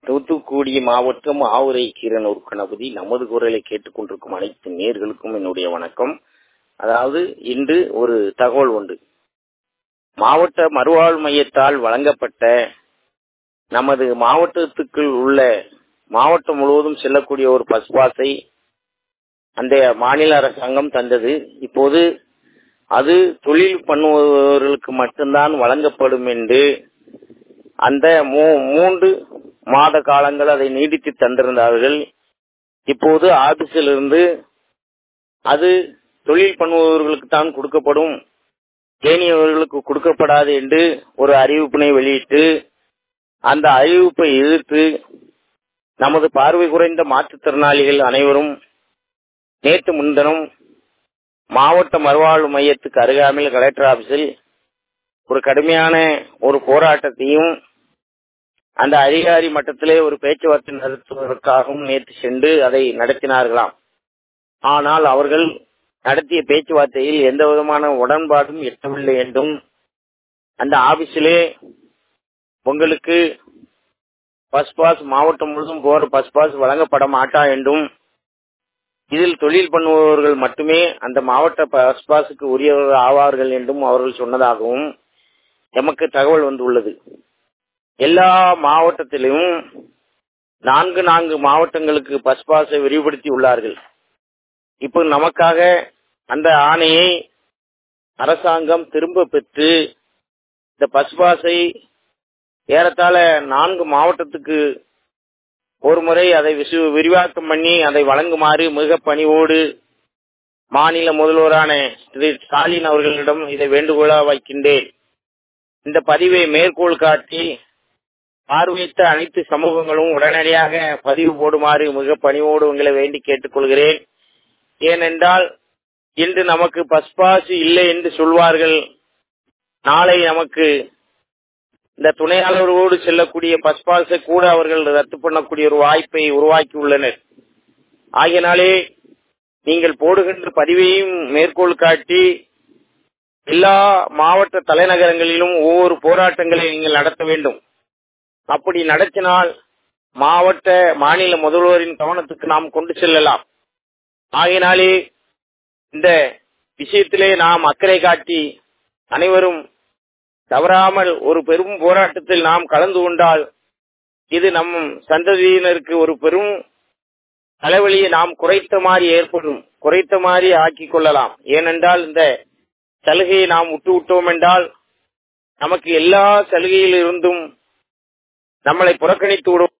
தூத்துக்குடி மாவட்டம் ஆவுரை கீரனூர் கணபதி நமது குரலை கேட்டுக்கொண்டிருக்கும் அனைத்து நேர்களுக்கும் என்னுடைய வணக்கம் அதாவது இன்று ஒரு தகவல் உண்டு மாவட்ட மறுவாழ் மையத்தால் வழங்கப்பட்ட நமது மாவட்டத்துக்குள் உள்ள மாவட்டம் முழுவதும் செல்லக்கூடிய ஒரு பஸ் பாஸை அந்த மாநில அரசாங்கம் தந்தது இப்போது அது தொழில் பண்ணுபவர்களுக்கு மட்டும்தான் வழங்கப்படும் என்று அந்த மூன்று மாத காலங்கள் அதை நீடித்து தந்திருந்தார்கள் இப்போது ஆபீஸிலிருந்து அது தொழில் பண்ணுபவர்களுக்கு தான் கொடுக்கப்படும் ஏனியவர்களுக்கு கொடுக்கப்படாது என்று ஒரு அறிவிப்பினை வெளியிட்டு அந்த அறிவிப்பை எதிர்த்து நமது பார்வை குறைந்த மாற்றுத்திறனாளிகள் அனைவரும் நேற்று முன்தினம் மாவட்ட மறுவாழ்வு மையத்துக்கு அருகாமையில் கலெக்டர் ஆபீஸில் ஒரு கடுமையான ஒரு போராட்டத்தையும் அந்த அதிகாரி மட்டத்திலே ஒரு பேச்சுவார்த்தை நடத்துவதற்காகவும் நேற்று சென்று அதை நடத்தினார்களாம் ஆனால் அவர்கள் நடத்திய பேச்சுவார்த்தையில் எந்த விதமான உடன்பாடும் எட்டவில்லை என்றும் அந்த ஆபீஸிலே உங்களுக்கு பஸ் பாஸ் மாவட்டம் முழுவதும் போற பஸ் பாஸ் வழங்கப்பட மாட்டா என்றும் இதில் தொழில் பண்ணுபவர்கள் மட்டுமே அந்த மாவட்ட பஸ் பாஸுக்கு உரியவர்கள் ஆவார்கள் என்றும் அவர்கள் சொன்னதாகவும் எமக்கு தகவல் வந்துள்ளது எல்லா மாவட்டத்திலும் நான்கு நான்கு மாவட்டங்களுக்கு பஸ் பாஸை விரிவுபடுத்தி உள்ளார்கள் இப்போ நமக்காக அந்த ஆணையை அரசாங்கம் திரும்ப பெற்று இந்த பஸ் பாஸை ஏறத்தாழ நான்கு மாவட்டத்துக்கு ஒரு முறை அதை விரிவாக்கம் பண்ணி அதை வழங்குமாறு மிக பணிவோடு மாநில முதல்வரான திரு ஸ்டாலின் அவர்களிடம் இதை வேண்டுகோளா வைக்கின்றேன் இந்த பதிவை மேற்கோள் காட்டி பார்வையிட்ட அனைத்து சமூகங்களும் உடனடியாக பதிவு போடுமாறு மிக பணிவோடு உங்களை வேண்டி கேட்டுக்கொள்கிறேன் ஏனென்றால் இன்று நமக்கு பஸ் பாஸ் இல்லை என்று சொல்வார்கள் நாளை நமக்கு இந்த துணையாளரோடு செல்லக்கூடிய பஸ் பாஸை கூட அவர்கள் ரத்து பண்ணக்கூடிய ஒரு வாய்ப்பை உருவாக்கி உள்ளனர் ஆகியனாலே நீங்கள் போடுகின்ற பதிவையும் மேற்கோள் காட்டி எல்லா மாவட்ட தலைநகரங்களிலும் ஒவ்வொரு போராட்டங்களை நீங்கள் நடத்த வேண்டும் அப்படி நடத்தினால் மாவட்ட மாநில முதல்வரின் கவனத்துக்கு நாம் கொண்டு செல்லலாம் ஆகினாலே இந்த விஷயத்திலே நாம் அக்கறை காட்டி அனைவரும் தவறாமல் ஒரு பெரும் போராட்டத்தில் நாம் கலந்து கொண்டால் இது நம் சந்ததியினருக்கு ஒரு பெரும் தலைவலியை நாம் குறைத்த மாதிரி ஏற்படும் குறைத்த மாதிரி ஆக்கிக் கொள்ளலாம் ஏனென்றால் இந்த சலுகையை நாம் விட்டு விட்டோம் என்றால் நமக்கு எல்லா சலுகையில் இருந்தும் நம்மளை புறக்கணித்து விடும்